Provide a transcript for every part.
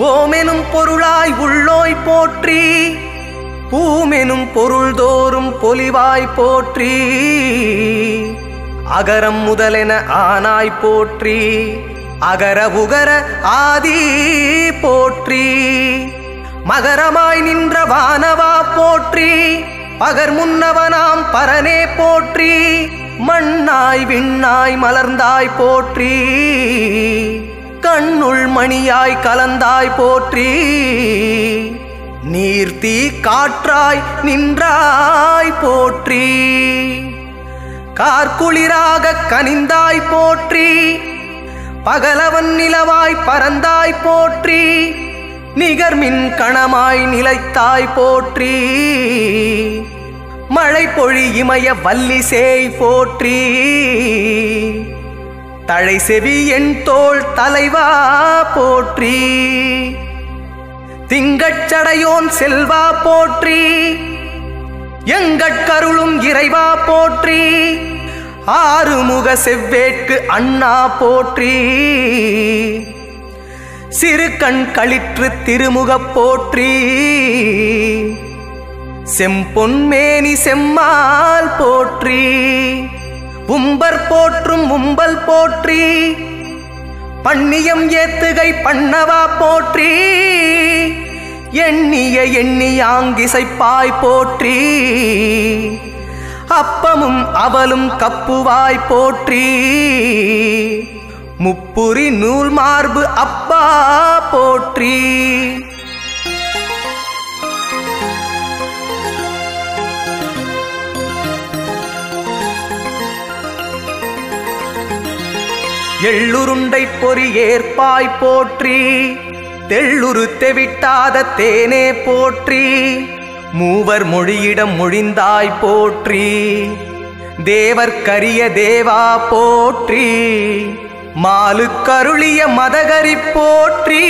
ஓமெனும் பொருளாய் உள்ளோய் போற்றி பூமெனும் பொருள்தோறும் பொலிவாய் போற்றி அகரம் முதலென ஆனாய் போற்றி அகர உகர ஆதி போற்றி மகரமாய் நின்ற வானவா போற்றி பகர் முன்னவனாம் பரனே போற்றி மண்ணாய் விண்ணாய் மலர்ந்தாய் போற்றி கண்ணுள் மணியாய் கலந்தாய் போற்றி நீர்த்தீ காற்றாய் நின்றாய் போற்றி கார்குளிராக கனிந்தாய் போற்றி பகலவன் நிலவாய் பறந்தாய் போற்றி நிகர்மின் கணமாய் நிலைத்தாய் போற்றி மழை பொழி இமய வல்லிசேய் போற்றி தழை செவி என் தோள் தலைவா போற்றி திங்கட்சடையோன் செல்வா போற்றி எங்கட்கருளும் இறைவா போற்றி ஆறுமுக செவ்வேட்கு அண்ணா போற்றி சிறு கண் களிற்று திருமுகப் போற்றி செம்பொன்மேனி செம்மால் போற்றி உம்பர் போற்றும் உம்பல் போற்றி பண்ணியம் ஏத்துகை பண்ணவா போற்றி எண்ணிய எண்ணியாங்கிசைப்பாய் போற்றி அப்பமும் அவலும் கப்புவாய் போற்றி முப்புரி நூல் மார்பு அப்பா போற்றி எள்ளுருண்டை பொறி ஏற்பாய் போற்றி தெள்ளுரு தெவிட்டாத தேனே போற்றி மூவர் மொழியிடம் மொழிந்தாய் போற்றி தேவர் கரிய தேவா போற்றி மாலு கருளிய மதகரி போற்றி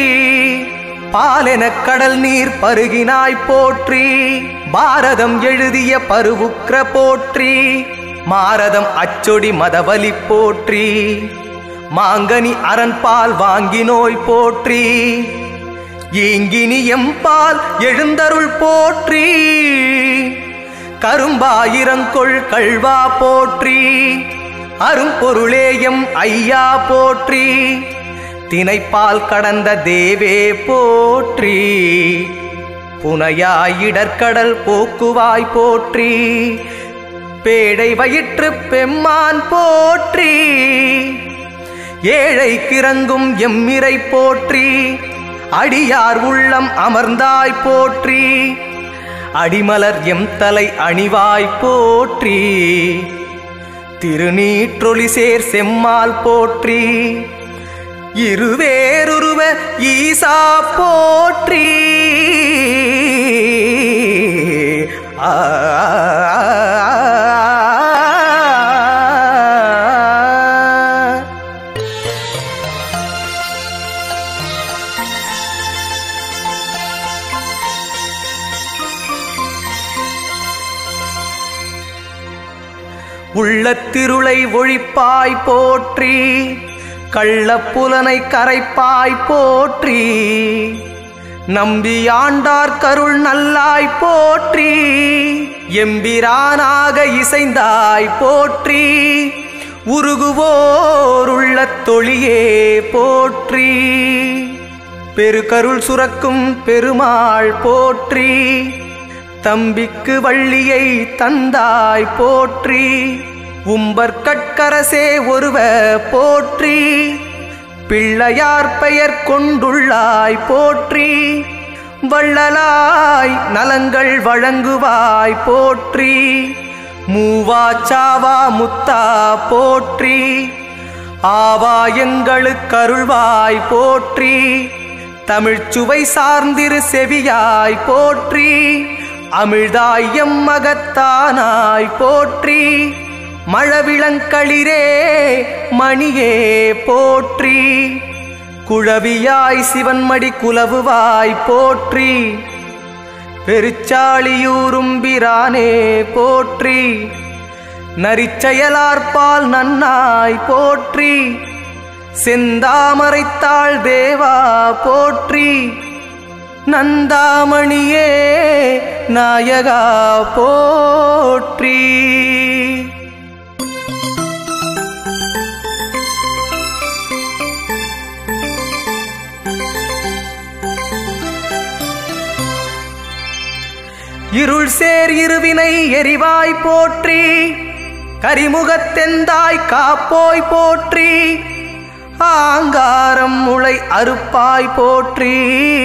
பாலென கடல் நீர் பருகினாய் போற்றி பாரதம் எழுதிய பருவுக்ர போற்றி மாரதம் அச்சொடி மதவலி போற்றி மாங்கனி அரண்பால் வாங்கினோய் போற்றி ஈங்கினி எம்பால் எழுந்தருள் போற்றி கரும்பாயிரங்கொள் கள்வா போற்றி அரும்பொருளேயம் ஐயா போற்றி தினைப்பால் கடந்த தேவே போற்றி புனையாயிடற்கடல் போக்குவாய் போற்றி பேடை வயிற்று பெம்மான் போற்றி ஏழை கிறங்கும் எம்மிரை போற்றி அடியார் உள்ளம் அமர்ந்தாய் போற்றி அடிமலர் எம் தலை அணிவாய் போற்றி திருநீற்றொளி சேர் செம்மால் போற்றி இருவேருருவ ஈசா போற்றி ஆ உள்ளத்திருளை ஒழிப்பாய் போற்றி கள்ளப்புலனை கரைப்பாய் போற்றி நம்பியாண்டார் கருள் நல்லாய் போற்றி எம்பிரானாக இசைந்தாய் போற்றி உருகுவோர் உள்ள தொழியே போற்றி பெருகருள் சுரக்கும் பெருமாள் போற்றி தம்பிக்கு வள்ளியை தந்தாய் போற்றி உம்பர் கட்கரசே ஒருவ போற்றி பிள்ளையார் பெயர் கொண்டுள்ளாய் போற்றி வள்ளலாய் நலங்கள் வழங்குவாய் போற்றி மூவாச்சாவா முத்தா போற்றி ஆவா எங்களுக்கருள்வாய் போற்றி தமிழ்ச்சுவை சார்ந்திரு செவியாய் போற்றி அமிழ்தாய் எம் மகத்தானாய் போற்றி மழவிளங்களிரே மணியே போற்றி குழவியாய் சிவன்மடி குலவுவாய் போற்றி பெருச்சாளியூரும் பிரானே போற்றி நரிச்செயலார்பால் நன்னாய் போற்றி செந்தாமரைத்தாள் தேவா போற்றி நந்தாமணியே நாயகா போற்றி இருள் சேர் இருவினை எரிவாய் போற்றி கரிமுகத்தெந்தாய் காப்போய் போற்றி ஆங்காரம் முளை அறுப்பாய் போற்றி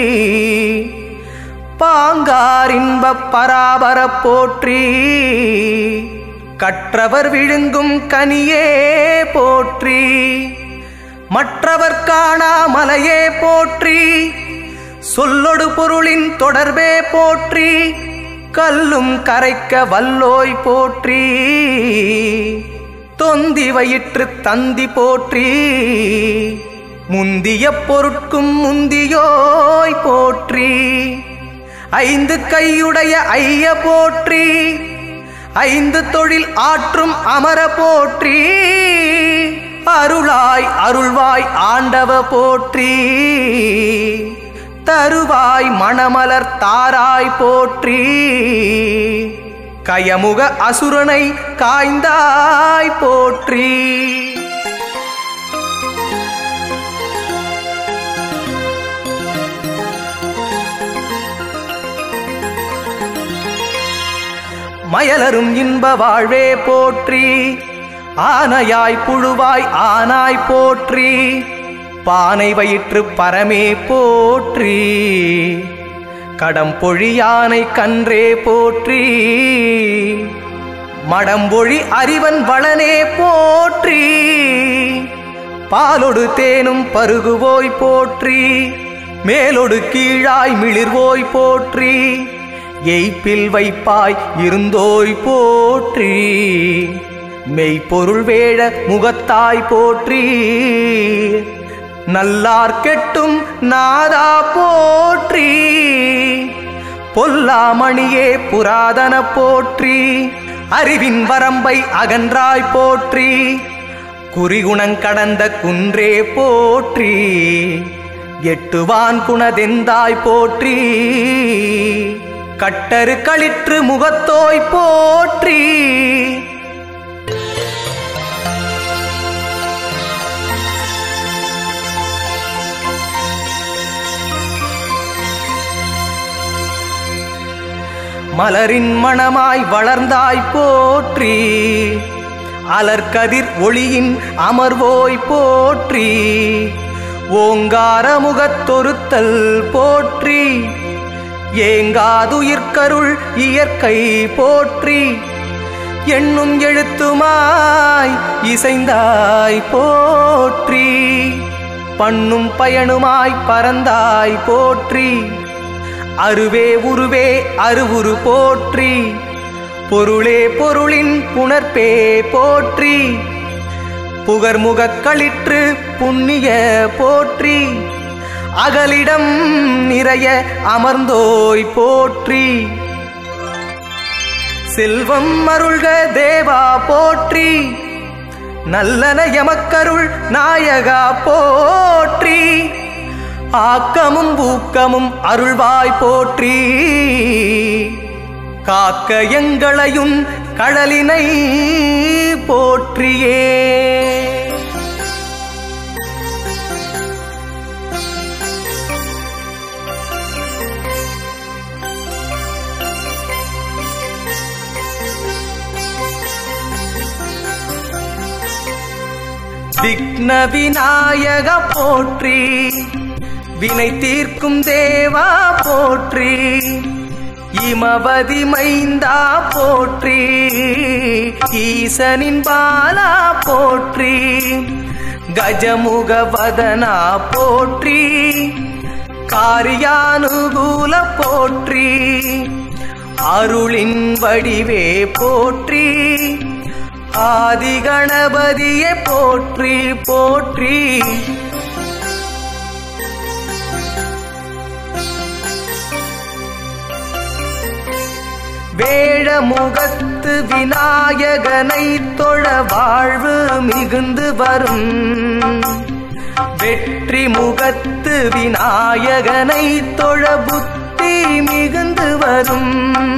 பாங்கார் இன்பப் பராபர போற்றி கற்றவர் விழுங்கும் கனியே போற்றி மற்றவர் காணா மலையே போற்றி சொல்லொடு பொருளின் தொடர்பே போற்றி கல்லும் கரைக்க வல்லோய் போற்றி தொந்தி வயிற்று தந்தி போற்றி முந்திய பொருட்கும் முந்தியோய் போற்றி ஐந்து கையுடைய ஐய போற்றி ஐந்து தொழில் ஆற்றும் அமர போற்றி அருளாய் அருள்வாய் ஆண்டவ போற்றி தருவாய் மணமலர் தாராய் போற்றி கயமுக அசுரனை காய்ந்தாய் போற்றி மயலரும் இன்ப வாழ்வே போற்றி ஆனையாய் புழுவாய் ஆனாய் போற்றி பானை வயிற்று பரமே போற்றி கடம்பொழியானை கன்றே போற்றி மடம்பொழி அறிவன் வளனே போற்றி பாலொடு தேனும் பருகுவோய் போற்றி மேலொடு கீழாய் மிளிர்வோய் போற்றி எய்ப்பில் வைப்பாய் இருந்தோய் போற்றி மெய்ப்பொருள் வேழ முகத்தாய் போற்றி நல்லார் கெட்டும் நாதா போற்றி பொல்லாமணியே புராதன போற்றி அறிவின் வரம்பை அகன்றாய் போற்றி குறிகுணங்கடந்த குன்றே போற்றி எட்டுவான் குணதெந்தாய் போற்றி கட்டரு களிற்று முகத்தோய் போற்றி மலரின் மணமாய் வளர்ந்தாய் போற்றி அலர்கதிர் ஒளியின் அமர்வோய் போற்றி ஓங்கார முகத்தொருத்தல் போற்றி ஏங்காதுயிர்கருள் இயற்கை போற்றி எண்ணும் எழுத்துமாய் இசைந்தாய் போற்றி பண்ணும் பயனுமாய் பறந்தாய் போற்றி அருவே உருவே அருவுரு போற்றி பொருளே பொருளின் புணர்ப்பே போற்றி புகர்முகக் களிற்று புண்ணிய போற்றி அகலிடம் நிறைய அமர்ந்தோய் போற்றி செல்வம் அருள்க தேவா போற்றி நல்லன எமக்கருள் நாயகா போற்றி ஆக்கமும் ஊக்கமும் அருள்வாய் போற்றி காக்க எங்களையும் கடலினை போற்றியே விக்ன விநாயக போற்றி வினை தீர்க்கும் தேவா போற்றி இமவதி மைந்தா போற்றி ஈசனின் பாலா போற்றி கஜமுக வதனா போற்றி காரியானுகூல போற்றி அருளின் வடிவே போற்றி ஆதிகணபதியே போற்றி போற்றி வேழமுகத்து விநாயகனை தொழ வாழ்வு மிகுந்து வரும் வெற்றி முகத்து விநாயகனை தொழ புத்தி மிகுந்து வரும்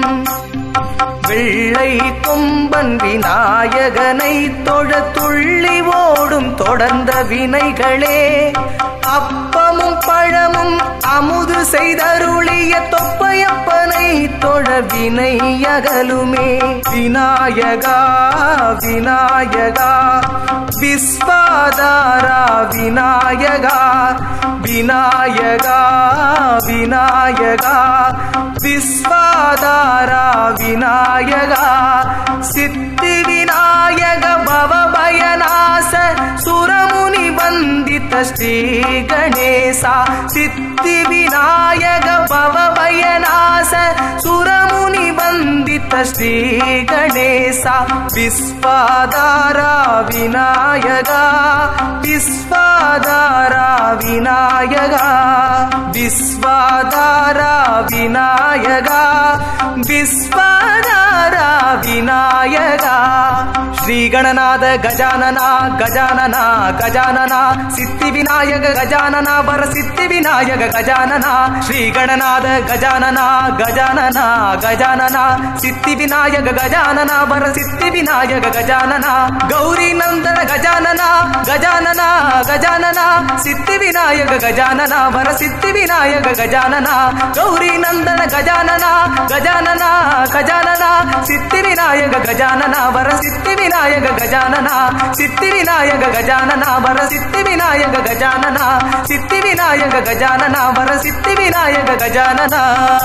வெள்ளை கொம்பன் விநாயகனை தொழ துள்ளி ஓடும் தொடர்ந்த வினைகளே அப்பமும் பழமும் அமுது செய்தருளிய தொப்பையப்பனை தொழ வினை அகலுமே விநாயகா விநாயகா விஸ்வாதாரா விநாயகா விநாயகா விநாயகா விஸ்வாதாரா விநாயகா சித்தி விநாயக பவபயநாச சுரமுனி வந்தித ஸ்ரீ கணேசா சித்தி விநாயக பவபயநாச சுரமுனி வந்தித ஸ்ரீ கணேசா விஸ்வாதாரா விநாயகா விஸ்வாதாரா விநாயகா விஸ்வாதாரா விநாயகா விஸ்வாதாரா விநாயகா ಶ್ರೀಗಣನಾದ ಗಜಾನನ ಗಜಾನನ ಗಜಾನನ ಸಿದ್ಧಿ ವಿನಾಯಕ ಗಜಾನನ ಬರ ಸಿದ್ಧಿ ವಿನಾಯಕ ಗಜಾನನ ಶ್ರೀಗಣನಾದ ಗಜಾನನ ಗಜಾನನ ಗಜಾನನ ಸಿದ್ಧಿ ವಿನಾಯಕ ಗಜಾನನ ಬರ ಸಿದ್ಧಿ ವಿನಾಯಕ ಗಜಾನನ ಗೌರಿ ನಂದನ ಗಜಾನನ ಗಜಾನನ ಗಜಾನನ ಸಿದ್ಧಿ ವಿನಾಯಕ ಗಜಾನನ ಬರ ಸಿದ್ಧಿ ವಿನಾಯಕ ಗಜಾನನ ಗೌರಿ ನಂದನ ಗಜಾನನ ಗಜಾನನ ಗಜಾನನ ಸಿದ್ಧಿ ವಿನಾಯಕ ಗಜಾನನ ಬರ ಸಿದ್ಧಿ ವಿನಾಯಕ ಗಜಾನನ ಸಿದ್ಧಿ ವಿನಾಯಕ ಗಜಾನನ ಬರ ಸಿದ್ಧಿ ವಿನಾಯಕ ಗಜಾನನ ಸಿದ್ಧಿ ವಿನಾಯಕ ಗಜಾನನ ಬರ ಸಿದ್ಧಿ ವಿನಾಯಕ ಗಜಾನನ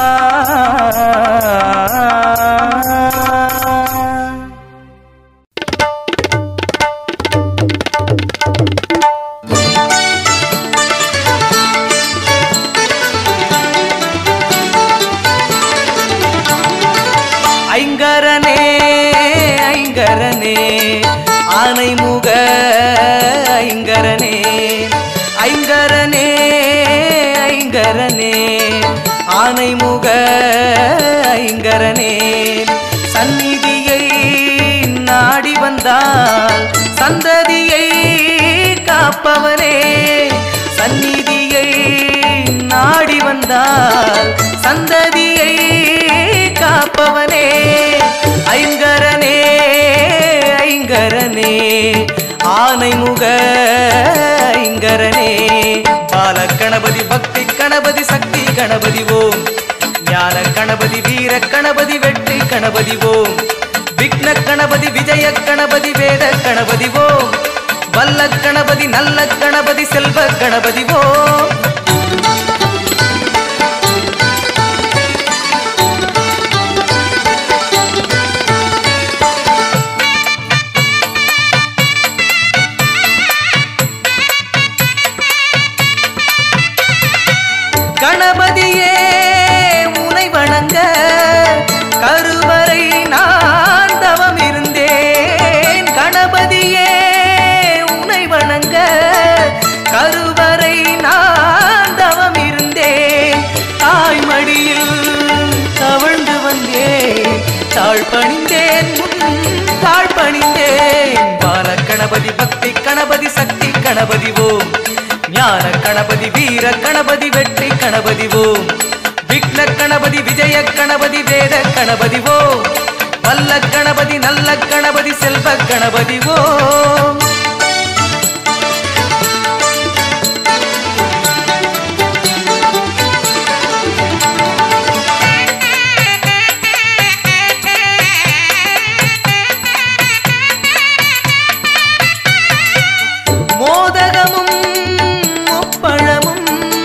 ஐங்கரனே ஐங்கரனே ஆனைமுக ஐங்கரனே ஐங்கரனே ஐங்கரனே ஆனைமுக ஐங்கரனே சந்நிதியை நாடி வந்தால் சந்ததியை காப்பவனே சந்நிதியை நாடி வந்தால் சந்ததியை காப்பவனே ஐங்கரனே ஐங்கரனே ஆனைமுக ஐங்கரனே பால கணபதி பக்தி கணபதி சக்தி கணபதி ஓம் ஞான கணபதி வீர கணபதி வெற்றி கணபதி ஓம் விக்ன கணபதி விஜய கணபதி வேத கணபதி ஓம் வல்ல கணபதி நல்ல கணபதி செல்வ கணபதி ஓம் கணபதியே உனை வணங்க கருவறை நான் தவம் இருந்தேன் கணபதியே உனை வணங்க கருவறை நான் தவம் இருந்தேன் தாய்மடியில் தவழ்ந்து வந்தேன் தாழ் பணிந்தேன் முன் தாழ் பணிந்தேன் பால கணபதி பக்தி கணபதி சக்தி கணபதி ஓம் ஞான கணபதி வீர கணபதி வெற்றி கணபதி ஓம் விக்ன கணபதி விஜய கணபதி வேத கணபதி ஓம் வல்ல கணபதி நல்ல கணபதி செல்வ கணபதி ஓம் மோதகமும் முப்பழமும்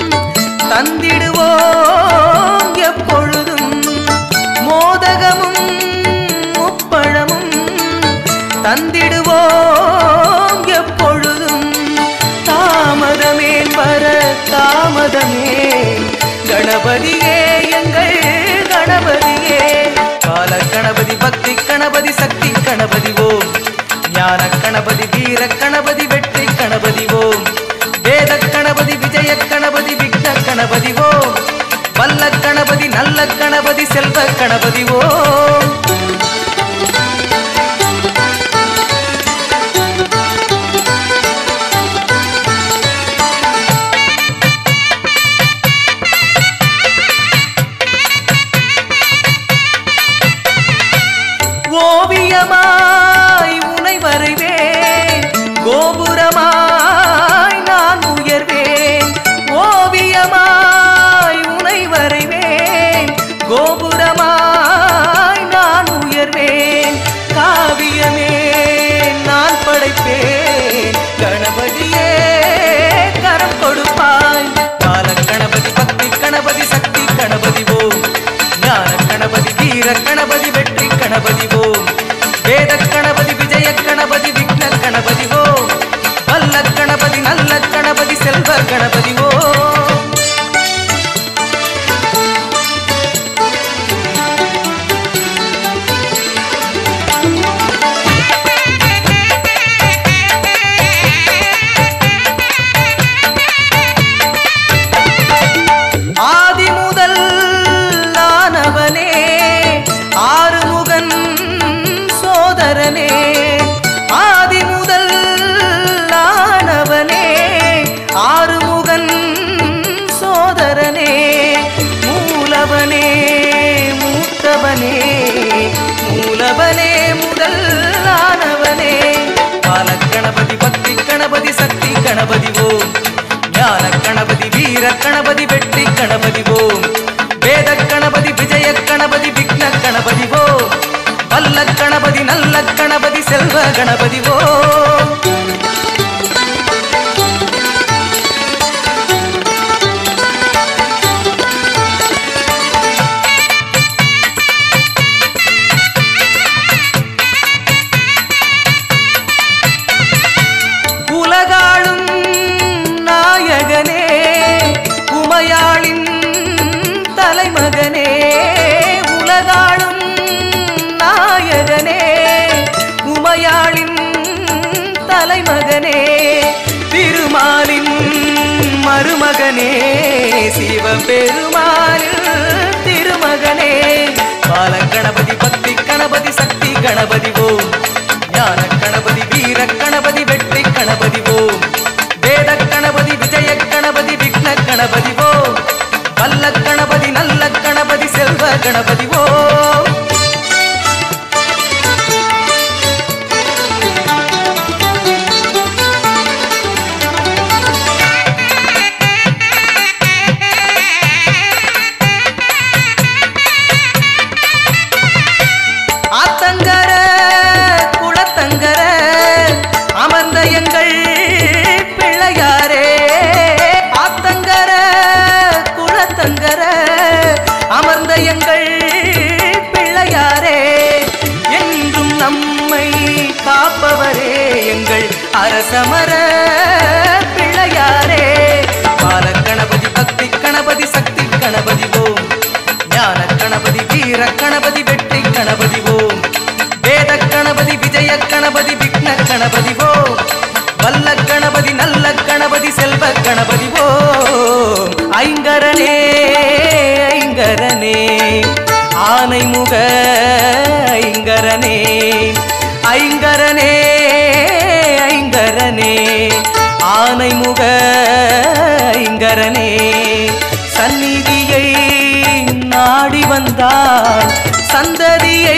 தந்திடுவோம் எப்பொழுதும் மோதகமும் முப்பழமும் தந்திடுவோம் எப்பொழுதும் தாமதமேன் வர தாமதமே கணபதியே எங்கள் கணபதியே கால கணபதி பக்தி கணபதி சக்தி கணபதி ஓம் ஞான கணபதி வீர கணபதி வெற்றி கணபதி ஓம் வேத கணபதி விஜய கணபதி விக்ன கணபதி ஓம் வல்ல கணபதி நல்ல கணபதி செல்வ கணபதி ஓம் கணபதி ஓம் ஞான கணபதி வீர கணபதி வெற்றி கணபதி ஓம் வேத கணபதி விஜய கணபதி விக்ன கணபதி ஓம் வல்ல கணபதி நல்ல கணபதி செல்வ கணபதி ஓம் உலகாளும் நாயகனே உமையாளின் தலைமகனே உலகாளும் நாயகனே உமையாளின் தலைமகனே திருமாலின் மருமகனே சிவபெருமானின் திருமகனே பாலகணபதி பக்தி கணபதி சக்தி கணபதி ஓம் ஞான கணபதி வீர கணபதி வெற்றி கணபதி ஓம் வேத கணபதி விஜய கணபதி விக்ன கணபதி ஓம் வல்ல கணபதி நல்ல கணபதி செல்வ கணபதி ஓம் ஆத்தங்கர குளத்தங்கர அமர்ந்த எங்கள் பிள்ளையாரே ஆத்தங்கர குளத்தங்கர அமர்ந்த எங்கள் பிள்ளையாரே என்றும் நம்மை காப்பவரே எங்கள் அரசமர பிள்ளையாரே பால கணபதி பக்தி கணபதி சக்தி கணபதி ஓம் ஞான கணபதி வீர கணபதி வெற்றி கணபதி ஓம் வேத கணபதி விஜய கணபதி விக்ன கணபதி ஓம் வல்ல கணபதி நல்ல கணபதி செல்வ கணபதி ஓம் ஐங்கரனே ஐங்கரனே ஆனைமுக ஐங்கரனே ஐங்கரனே ஐங்கரனே ஆனைமுக ஐங்கரனே சந்நிதியை நாடி வந்தால் சந்ததியை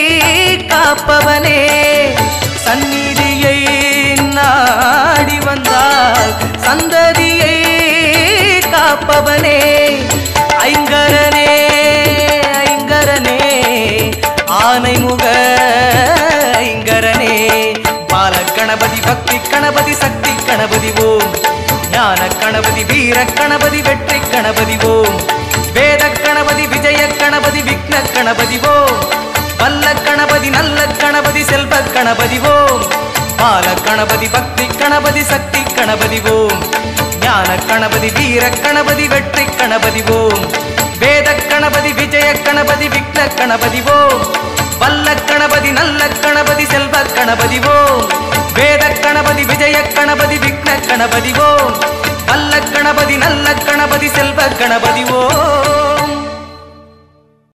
காப்பவனே சந்நிதியை நாடி வந்தால் சந்ததியை காப்பவனே ஐங்கரனே ஐங்கரனே ஆனைமுக ஐங்கரனே பால கணபதி பக்தி கணபதி சக்தி கணபதி ஓம் ஞான கணபதி வீர கணபதி வெற்றி கணபதி ஓம் வேத கணபதி விஜய கணபதி விக்ன கணபதி ஓம் வல்ல கணபதி நல்ல கணபதி செல்வ கணபதி ஓம் பால கணபதி பக்தி கணபதி சக்தி கணபதி ஓம் ஞான கணபதி வீர கணபதி வெற்றி கணபதி ஓம் வேத கணபதி விஜய கணபதி விக்ன கணபதி ஓம் வல்ல கணபதி நல்ல கணபதி செல்வ கணபதி ஓம் வேத கணபதி விஜய கணபதி விக்ன கணபதி ஓம் வல்ல கணபதி நல்ல கணபதி செல்வ கணபதி ஓம்